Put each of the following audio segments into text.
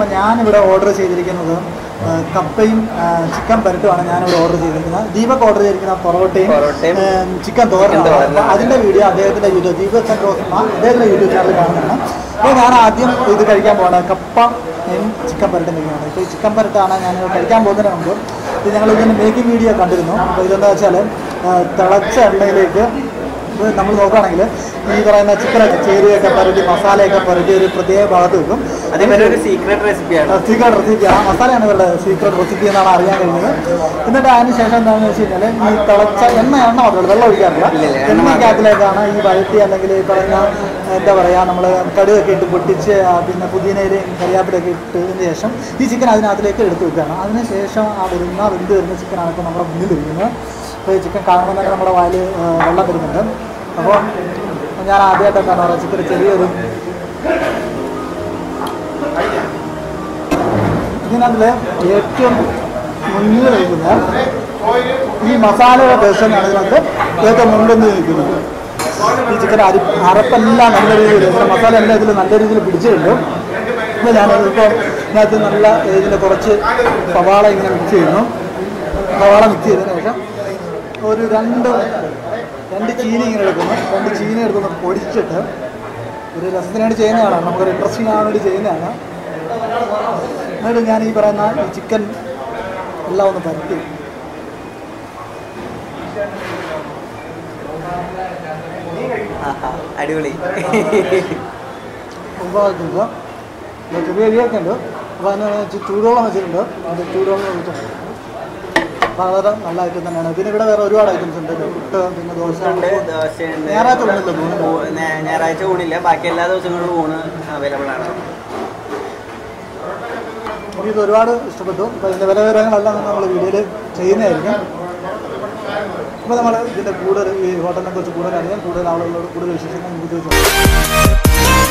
അപ്പോൾ ഞാനിവിടെ ഓർഡർ ചെയ്തിരിക്കുന്നത് ആ, കപ്പയും ആ, ചിക്കൻ പരട്ടുമാണ് ഞാനിവിടെ ഓർഡർ ചെയ്തിരിക്കുന്നത് ദീപക് ഓർഡർ ചെയ്തിരിക്കുന്ന പൊറോട്ടയും പൊറോട്ടയും ആ, ചിക്കൻ തോരനാണ് തോരനാണ്. അപ്പോൾ അതിൻ്റെ വീഡിയോ അദ്ദേഹത്തിൻ്റെ യൂട്യൂബ് ദീപക് ചന്ദ്ര സിനിമ അദ്ദേഹത്തിൻ്റെ യൂട്യൂബ് ചാനൽ കാണുന്നതാണ് അപ്പോൾ ഞാൻ ആദ്യം ഇത് കഴിക്കാൻ പോകണം കപ്പ ചിക്കൻ പരട്ടും കഴിക്കുകയാണ് ഇപ്പോൾ ഈ ചിക്കൻ പരട്ടാണ് ഞാൻ കഴിക്കാൻ പോകുന്നതിന് മുമ്പ് ഇത് ഞങ്ങൾ ഇതിൻ്റെ മേക്കിംഗ് വീഡിയോ കണ്ടിരുന്നു അപ്പോൾ ഇതെന്താ വെച്ചാൽ ആ, തിളച്ച എണ്ണയിലേക്ക് ഇത് നമ്മൾ നോക്കുകയാണെങ്കിൽ ഈ പറയുന്ന ചിക്കനൊക്കെ ചേരുവയൊക്കെ പുരട്ടി മസാലയൊക്കെ പുരട്ടി ഒരു പ്രത്യേക ഭാഗത്ത് വെക്കും അത് ഇവരുടെ ഒരു സീക്രട്ട് റെസിപ്പിയാണ് സീക്രട്ട് റെസിപ്പി ആ മസാലയാണ് ഇവരുടെ സീക്രട്ട് റെസിപ്പി എന്നാണ് അറിയാൻ കഴിഞ്ഞത് എന്നിട്ട് അതിന് ശേഷം എന്താണെന്ന് വെച്ച് കഴിഞ്ഞാൽ ഈ തിളച്ച എണ്ണ എണ്ണ മാത്രമല്ല വെള്ളം ഒഴിക്കാറില്ല ഇല്ല, ഇല്ല, എണ്ണ എണ്ണയ്ക്കകത്തിലേക്കാണ് ഈ വഴറ്റി അല്ലെങ്കിൽ ഈ പറയുന്ന എന്താ പറയുക നമ്മൾ കടുകൊക്കെ ഇട്ട് പൊട്ടിച്ച് ആ, പിന്നെ പുതിനയിലയും കരിയാപ്പിലൊക്കെ ഇട്ടതിന് ശേഷം ഈ ചിക്കൻ അതിനകത്തിലേക്ക് എടുത്ത് വെക്കുകയാണ് അതിന് ശേഷം ആ വരുന്ന വെന്ത് വരുന്ന ചിക്കനാണ് ഇപ്പോൾ നമ്മുടെ മുന്നിൽ ഇരിക്കുന്നത് അപ്പോൾ ഈ ചിക്കൻ കാണുമ്പോൾ തന്നെ നമ്മുടെ വായിൽ ആ, വെള്ളം വരുന്നുണ്ട് അപ്പോൾ ഞാൻ ആദ്യമായിട്ട് എന്താണ് പറയുക ചിക്കൻ ചെറിയൊരു ഇതിനകത്തില് ഏറ്റവും മുന്നിൽ നിൽക്കുന്ന ഈ മസാലയുടെ ടേസ്റ്റാണ് ഇതിനകത്ത് ഏറ്റവും മുൻപിൽ നിൽക്കുന്നത് ഈ ചിക്കൻ അരി അരപ്പെല്ലാം നല്ല രീതിയിൽ ഇതിൻ്റെ മസാല എല്ലാം ഇതിൽ നല്ല രീതിയിൽ പിടിച്ചിട്ടുണ്ട് ഇപ്പോൾ ഞാൻ ഇപ്പോൾ ഇതിനകത്ത് നല്ല ഇതിൽ കുറച്ച് സവാള ഇങ്ങനെ മിക്സ് ചെയ്യുന്നു സവാള മിക്സ് ചെയ്തതിന് ശേഷം ഒരു രണ്ട് രണ്ട് ചീനി ഇങ്ങനെ എടുക്കുന്നു രണ്ട് ചീനി എടുക്കുന്നു പൊടിച്ചിട്ട് ഒരു രസത്തിന് വേണ്ടി ചെയ്യുന്നതാണ് നമുക്കൊരു ഇൻട്രസ്റ്റിംഗ് ആവാൻ വേണ്ടി ചെയ്യുന്നതാണ് എന്നിട്ട് ഞാൻ ഈ പറയുന്ന ഈ ചിക്കൻ എല്ലാം ഒന്ന് പരത്തി ആഹാ, അടിപൊളി ഒമ്പതാക്കുമ്പോൾ ചെറിയ അരിയൊക്കെ ഉണ്ട് അപ്പോൾ അതിന് ചു- ചൂടുവെള്ളം വെച്ചിട്ടുണ്ട് അത് ചൂടുവെള്ളം ഒഴിച്ചിട്ടുണ്ട് അപ്പോൾ വളരെ നല്ല ഐറ്റം തന്നെയാണ് പിന്നെ ഇവിടെ വേറെ ഒരുപാട് ഐറ്റംസ് ഉണ്ട് പുട്ട് പിന്നെ ദോശ ഉണ്ട് ദോശയുണ്ട് ഞായറാഴ്ച ഊണില്ല തോന്നുന്നു ഊ- ഞാ- ഞായറാഴ്ച ഊണില്ല ബാക്കി എല്ലാ ദിവസങ്ങളിലും ഊണ് അവൈലബിൾ ആണ് എനിക്കിത് ഒരുപാട് ഇഷ്ടപ്പെട്ടു അപ്പോൾ ഇതിൻ്റെ വില വിവരങ്ങളെല്ലാം നമ്മൾ വീഡിയോയിൽ ചെയ്യുന്നതായിരിക്കും അപ്പോൾ നമ്മൾ ഇതിൻ്റെ കൂടുതൽ ഈ ഹോട്ടലിനെ കുറിച്ച് കൂടുതൽ അറിയാൻ കൂടുതൽ ആളുകളോട് കൂടുതൽ വിശേഷങ്ങൾ നമുക്ക് ചോദിച്ചു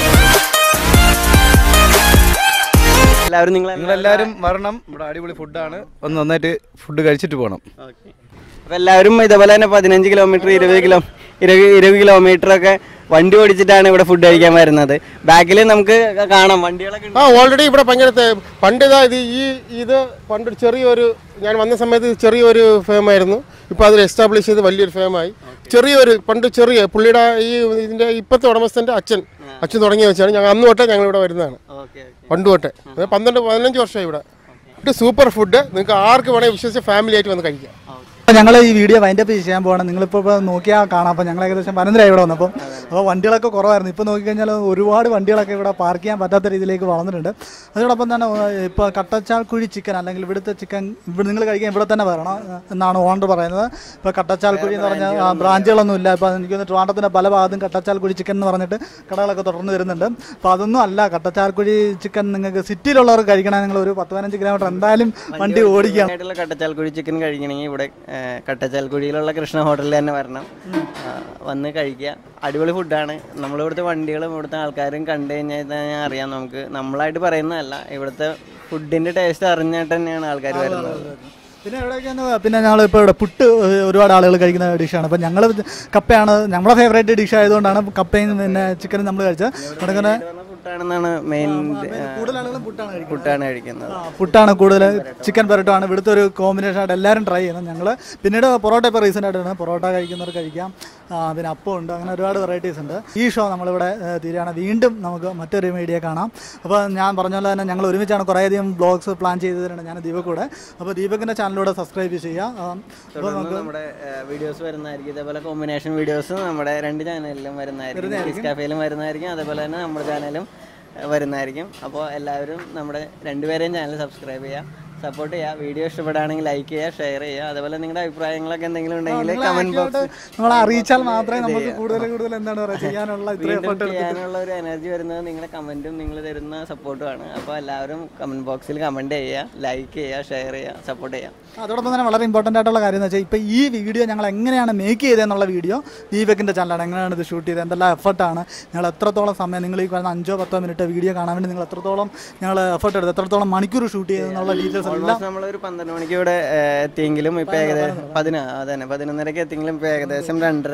എല്ലാവരും നിങ്ങൾ നിങ്ങളെല്ലാവരും വരണം ഇവിടെ അടിപൊളി ഫുഡാണ് ഒന്ന് നന്നായിട്ട് ഫുഡ് കഴിച്ചിട്ട് പോകണം അപ്പൊ എല്ലാവരും ഇതേപോലെ തന്നെ പതിനഞ്ച് കിലോമീറ്റർ ഇരുപത് കിലോ ഇരുപത് ഇരുപത് കിലോമീറ്റർ ഒക്കെ വണ്ടി ഓടിച്ചിട്ടാണ് ഇവിടെ ഫുഡ് കഴിക്കാൻ വരുന്നത് ബാക്കിൽ നമുക്ക് കാണാം വണ്ടികളൊക്കെ ഉണ്ട്. ആ ഓൾറെഡി ഇവിടെ ഭയങ്കര തെ- പണ്ട് ഇതാ ഇത് ഈ ഇത് പണ്ട് ഒരു ചെറിയൊരു ഞാൻ വന്ന സമയത്ത് ഇത് ചെറിയൊരു ഫേമായിരുന്നു ഇപ്പോൾ അതിൽ എസ്റ്റാബ്ലിഷ് ചെയ്ത് വലിയൊരു ഫേമായി ചെറിയൊരു പണ്ട് ചെറിയ പുള്ളിയുടെ ഈ ഇതിൻ്റെ ഇപ്പോഴത്തെ ഉടമസ്ഥൻ്റെ അച്ഛൻ അച്ഛൻ തുടങ്ങി വെച്ചാണ് ഞങ്ങൾ അന്ന് തൊട്ടേ ഞങ്ങൾ ഇവിടെ വരുന്നതാണ് ഓക്കെ ഓക്കെ പണ്ട് തൊട്ടേ അത് പന്ത്രണ്ട് പതിനഞ്ച് വർഷമായി ഇവിടെ ഇത് സൂപ്പർ ഫുഡ് നിങ്ങൾക്ക് ആർക്ക് വേണമെങ്കിൽ വിശ്വസിച്ച് ഫാമിലി ആയിട്ട് വന്ന് കഴിക്കാം അപ്പോൾ ഞങ്ങൾ ഈ വീഡിയോ വൈൻഡപ്പ് ചെയ്യാൻ പോകണം നിങ്ങളിപ്പോൾ ഇപ്പോൾ നോക്കിയാൽ കാണാം അപ്പോൾ ഞങ്ങൾ ഏകദേശം പതിനൊന്നര ഇവിടെ വന്നപ്പോൾ അപ്പോൾ വണ്ടികളൊക്കെ കുറവായിരുന്നു ഇപ്പോൾ നോക്കിക്കഴിഞ്ഞാൽ ഒരുപാട് വണ്ടികളൊക്കെ ഇവിടെ പാർക്ക് ചെയ്യാൻ പറ്റാത്ത രീതിയിലേക്ക് വളർന്നിട്ടുണ്ട് അതോടൊപ്പം തന്നെ ഇപ്പോൾ കട്ടച്ചാൽക്കുഴി ചിക്കൻ അല്ലെങ്കിൽ ഇവിടുത്തെ ചിക്കൻ ഇവിടെ നിങ്ങൾ കഴിക്കാൻ ഇവിടെ തന്നെ വരണം എന്നാണ് ഓണർ പറയുന്നത് ഇപ്പോൾ കട്ടച്ചാൽക്കുഴി എന്ന് പറഞ്ഞ ആ, ബ്രാഞ്ചുകളൊന്നും ഇല്ല ഇപ്പോൾ എനിക്ക് തോന്നുന്നു ട്രിവാൻഡത്തിൻ്റെ പല ഭാഗത്തും കട്ടച്ചാൽക്കുഴി ചിക്കൻ എന്ന് പറഞ്ഞിട്ട് കടകളൊക്കെ തുടർന്ന് വരുന്നുണ്ട് അപ്പോൾ അതൊന്നും അല്ല കട്ടച്ചാൽക്കുഴി ചിക്കൻ നിങ്ങൾക്ക് സിറ്റിയിലുള്ളവർ കഴിക്കണമെങ്കിൽ നിങ്ങൾ ഒരു പത്ത് പതിനഞ്ച് കിലോമീറ്റർ എന്തായാലും വണ്ടി ഓടിക്കണം ആയിട്ടുള്ള കട്ടച്ചാൽക്കുഴി ചിക്കൻ കഴിക്കണമെങ്കിൽ ഇവിടെ ഏഹ്, കട്ടച്ചാൽക്കുഴിയിലുള്ള കൃഷ്ണ ഹോട്ടലിൽ തന്നെ വരണം ആ, വന്ന് കഴിക്കുക അടിപൊളി ഫുഡാണ് നമ്മളിവിടുത്തെ വണ്ടികളും ഇവിടുത്തെ ആൾക്കാരും കണ്ടു കഴിഞ്ഞാൽ തന്നെ അറിയാം നമുക്ക് നമ്മളായിട്ട് പറയുന്നതല്ല ഇവിടുത്തെ ഫുഡിന്റെ ടേസ്റ്റ് അറിഞ്ഞിട്ട് തന്നെയാണ് ആൾക്കാർ വരുന്നത് പിന്നെ എവിടെയൊക്കെയാണ് പിന്നെ ഞങ്ങൾ ഇപ്പോൾ ഇവിടെ പുട്ട് ഏഹ്, ഒരുപാട് ആളുകൾ കഴിക്കുന്ന ഡിഷാണ് അപ്പോൾ ഞങ്ങൾ കപ്പയാണ് നമ്മളെ ഫേവറേറ്റ് ഡിഷ് ആയതുകൊണ്ടാണ് കപ്പയും പിന്നെ ചിക്കനും നമ്മൾ കഴിച്ചത് അവിടെ ഇങ്ങനെ ഫുഡാണെന്നാണ് മെയിൻ കൂടുതൽ ആളുകളും പുട്ടാണ് കഴിക്കുന്നത് ഫുഡാണ് കഴിക്കുന്നത് ആ, പുട്ടാണ് കൂടുതൽ ചിക്കൻ പെരട്ടുമാണ് ഇവിടുത്തെ ഒരു കോമ്പിനേഷൻ ആയിട്ട് എല്ലാവരും ട്രൈ ചെയ്യുന്നത് ഞങ്ങൾ പിന്നീട് പൊറോട്ട ഇപ്പോൾ റീസെൻ്റ് ആയിട്ടാണ് പൊറോട്ട കഴിക്കുന്നവർ കഴിക്കാം ആ, പിന്നെ അപ്പം ഉണ്ട് അങ്ങനെ ഒരുപാട് വെറൈറ്റീസ് ഉണ്ട് ഈ ഷോ നമ്മളിവിടെ ഏഹ്, തീരുകയാണ് വീണ്ടും നമുക്ക് മറ്റൊരു മീഡിയ കാണാം അപ്പോൾ ഞാൻ പറഞ്ഞ പോലെ തന്നെ ഞങ്ങൾ ഒരുമിച്ചാണ് കുറേയധികം ബ്ലോഗ്സ് പ്ലാൻ ചെയ്തതിനാണ് ഞാൻ ദീപക് കൂടെ അപ്പോൾ ദീപകിൻ്റെ ചാനലിലൂടെ സബ്സ്ക്രൈബ് ചെയ്യുക ആ, അപ്പോൾ തുടർന്ന് നമ്മുടെ വീഡിയോസ് വരുന്നതായിരിക്കും ഇതേപോലെ കോമ്പിനേഷൻ വീഡിയോസ് നമ്മുടെ രണ്ട് ചാനലിലും വരുന്നതായിരിക്കും കിസ് കഫേയിലും വരുന്നതായിരിക്കും അതേപോലെ തന്നെ നമ്മുടെ ചാനലും ഏഹ്, വരുന്നതായിരിക്കും അപ്പോൾ എല്ലാവരും നമ്മുടെ രണ്ടുപേരെയും ചാനൽ സബ്സ്ക്രൈബ് ചെയ്യുക സപ്പോർട്ട് ചെയ്യുക വീഡിയോ ഇഷ്ടപ്പെടുകയാണെങ്കിൽ ലൈക്ക് ചെയ്യുക ഷെയർ ചെയ്യുക അതേപോലെ നിങ്ങളുടെ അഭിപ്രായങ്ങളൊക്കെ എന്തെങ്കിലും ഉണ്ടെങ്കിൽ കമന്റ് ബോക്സ് നമ്മളെ അറിയിച്ചാൽ മാത്രമേ നമുക്ക് കൂടുതൽ കൂടുതൽ എന്താണ് പറയുക ചെയ്യാനുള്ള ഇത്രയും വീണ്ടും എഫർട്ട് ചെയ്യാനുള്ള ഒരു എനർജി വരുന്നത് നിങ്ങളുടെ കമന്റും നിങ്ങൾ തരുന്ന സപ്പോർട്ടുമാണ് അപ്പോൾ എല്ലാവരും കമന്റ് ബോക്സിൽ കമന്റ് ചെയ്യുക ലൈക്ക് ചെയ്യുക ഷെയർ ചെയ്യുക സപ്പോർട്ട് ചെയ്യുക അതോടൊപ്പം തന്നെ വളരെ ഇമ്പോർട്ടൻ്റ് ആയിട്ടുള്ള കാര്യം എന്ന് വെച്ചാൽ ഇപ്പോൾ ഈ വീഡിയോ ഞങ്ങൾ എങ്ങനെയാണ് മേക്ക് ചെയ്തതെന്നുള്ള വീഡിയോ ദീപകിൻ്റെ ചാനലാണ് എങ്ങനെയാണ് ഇത് ഷൂട്ട് ചെയ്തത് എന്തെല്ലാം എഫർട്ടാണ് ഞങ്ങൾ എത്രത്തോളം സമയം നിങ്ങൾ ഈ പറയുന്ന അഞ്ചോ പത്തോ മിനിറ്റ് വീഡിയോ കാണാൻ വേണ്ടി നിങ്ങൾ എത്രത്തോളം ഞങ്ങൾ എഫർട്ട് എടുത്ത് എത്രത്തോളം മണിക്കൂർ ഷൂട്ട് ചെയ്തെന്നുള്ള ഡീറ്റെയിൽസ് എല്ലാം ഓൾമോസ്റ്റ് നമ്മളൊരു പന്ത്രണ്ട് മണിക്ക് ഇവിടെ ഏഹ്, എത്തിയെങ്കിലും ഇപ്പൊ ഏകദേശം പതിനാ അതന്നെ പതിനൊന്നരക്ക് എത്തിയെങ്കിലും ഇപ്പൊ ഏകദേശം രണ്ടര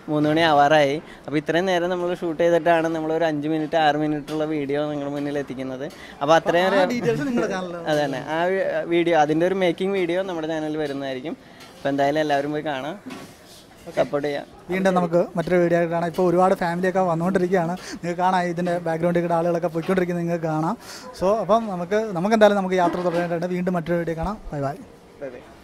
മൂന്ന് മണി ആവാറായി അപ്പോൾ ഇത്രയും നേരം നമ്മൾ ഷൂട്ട് ചെയ്തിട്ടാണ് നമ്മൾ ഒരു അഞ്ച് മിനിറ്റ് ആറ് മിനിറ്റ് ഉള്ള വീഡിയോ നിങ്ങളുടെ മുന്നിൽ എത്തിക്കുന്നത് അപ്പോൾ അത്രയും ഒരു ഡീറ്റെയിൽസ് നിങ്ങളുടെ ചാനലിൽ അതെ തന്നെ ആ വീഡിയോ അതിൻ്റെ ഒരു മേക്കിംഗ് വീഡിയോ നമ്മുടെ ചാനലിൽ വരുന്നതായിരിക്കും അപ്പോൾ എന്തായാലും എല്ലാവരും പോയി കാണാം സപ്പോർട്ട് ചെയ്യാം വീണ്ടും നമുക്ക് മറ്റൊരു വീഡിയോ ആയിട്ട് കാണാം ഇപ്പോൾ ഒരുപാട് ഫാമിലിയൊക്കെ വന്നുകൊണ്ടിരിക്കുകയാണ് നിങ്ങൾക്ക് കാണാം ഇതിൻ്റെ ബാക്ക്ഗ്രൗണ്ടിൽ കൂടെ ആളുകളൊക്കെ പോയിക്കൊണ്ടിരിക്കുന്നത് നിങ്ങൾക്ക് കാണാം സോ അപ്പം നമുക്ക് നമുക്ക് എന്തായാലും നമുക്ക് യാത്ര തുടരേണ്ടതുണ്ട് വീണ്ടും മറ്റൊരു വീഡിയോ കാണാം ബൈ ബൈ അതെ